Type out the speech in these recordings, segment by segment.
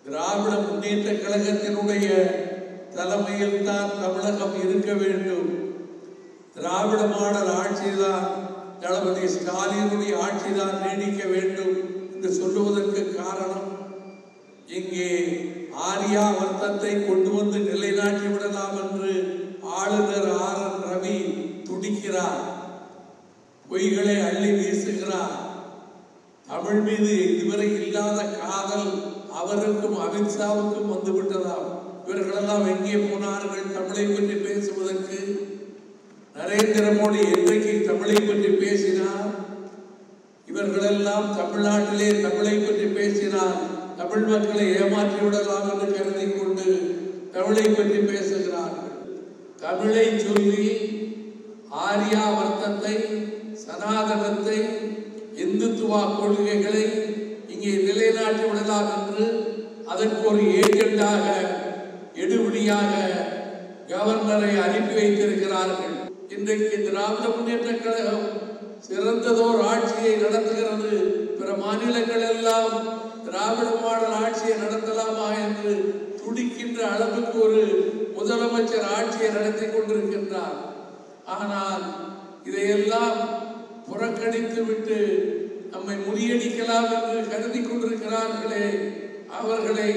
திராவிட முன்னேற்ற கழகத்தினுடைய தலைமையில் தான் தமிழகம் இருக்க வேண்டும் திராவிட மாடல் ஆட்சிதான் தளபதி ஸ்டாலினுடைய ஆட்சிதான் நீடிக்க வேண்டும் என்று சொல்லுவதற்கு காரணம் இங்கே ஆரியா வர்த்தத்தை கொண்டு வந்து நிலைநாட்டி விடலாம் என்று ஆளுநர் ஆர் என் ரவி துடிக்கிறார் பொய்களை அள்ளி வீசுகிறார் தமிழ் மீது இதுவரை இல்லாத காதல் அவருக்கும் அமித்ஷாவுக்கும் வந்து விட்டதாம் இவர்களெல்லாம் எங்கே போனார்கள் தமிழை பற்றி பேசுவதற்கு நரேந்திர மோடி என்றைக்கு தமிழை பற்றி பேசினார் இவர்களெல்லாம் தமிழ்நாட்டிலே தமிழை பற்றி பேசினால் தமிழ் மக்களை ஏமாற்றி விடலாம் என்று கருதி கொண்டு தமிழை பற்றி பேசுகிறார்கள் தமிழை சொல்லி ஆரியா வர்த்தத்தை சனாதனத்தை இந்துத்துவா கொள்கைகளை இங்கே நிலைநாட்டி விடலாம் என்று அதற்கு ஒரு ஏஜெண்டாக எடுபடியாக கவர்னரை அனுப்பி வைத்திருக்கிறார்கள் இன்றைக்கு திராவிட முன்னேற்ற கழகம் சிறந்ததோர் ஆட்சியை நடத்துகிறது பிற மாநிலங்கள் எல்லாம் திராவிட மாடல் ஆட்சியை நடத்தலாமா என்று துடிக்கின்ற அளவுக்கு ஒரு முதலமைச்சர் ஆட்சியை நடத்தி கொண்டிருக்கின்றார் ஆனால் இதையெல்லாம் புறக்கணித்து விட்டு நம்மை முறியடிக்கலாம் என்று கருதி கொண்டிருக்கிறார்களே அவர்களை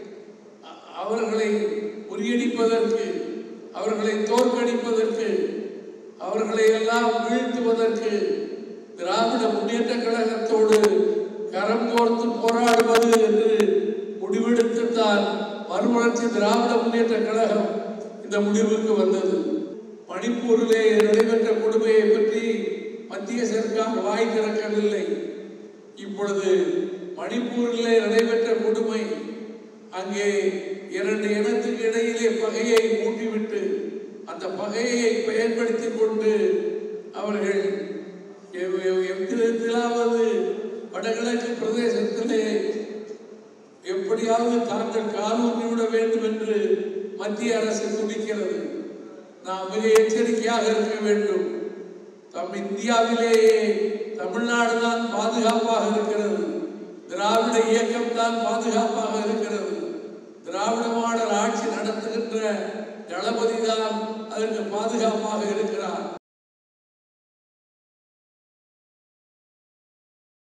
அவர்களை முறியடிப்பதற்கு அவர்களை தோற்கடிப்பதற்கு அவர்களை எல்லாம் வீழ்த்துவதற்கு திராவிட முன்னேற்ற கழகத்தோடு கரம் கோர்த்து போராடுவது என்று முடிவெடுத்துத்தான் மறுமலர்ச்சி திராவிட முன்னேற்ற கழகம் இந்த முடிவுக்கு வந்தது மணிப்பூரிலே நடைபெற்ற கொடுமையை பற்றி மத்திய சர்க்கார் வாய் திறக்கவில்லை இப்பொழுது மணிப்பூரிலே நடைபெற்ற கொடுமை அங்கே இரண்டு இனத்துக்கு இடையிலே பகையை மூட்டிவிட்டு அந்த பகையை பயன்படுத்திக் கொண்டு அவர்கள் எவ்- எவ்- எவ்விதத்திலாவது வடகிழக்கு பிரதேசத்திலே எப்படியாவது தாங்கள் காலூன்றி விட வேண்டும் என்று மத்திய அரசு துடிக்கிறது நாம் மிக எச்சரிக்கையாக இருக்க வேண்டும் தம் இந்தியாவிலேயே தமிழ்நாடு தான் பாதுகாப்பாக இருக்கிறது திராவிட இயக்கம் தான் பாதுகாப்பாக இருக்கிறது திராவிட மாடல் ஆட்சி நடத்துகின்ற தளபதி தான் அதற்கு பாதுகாப்பாக இருக்கிறார்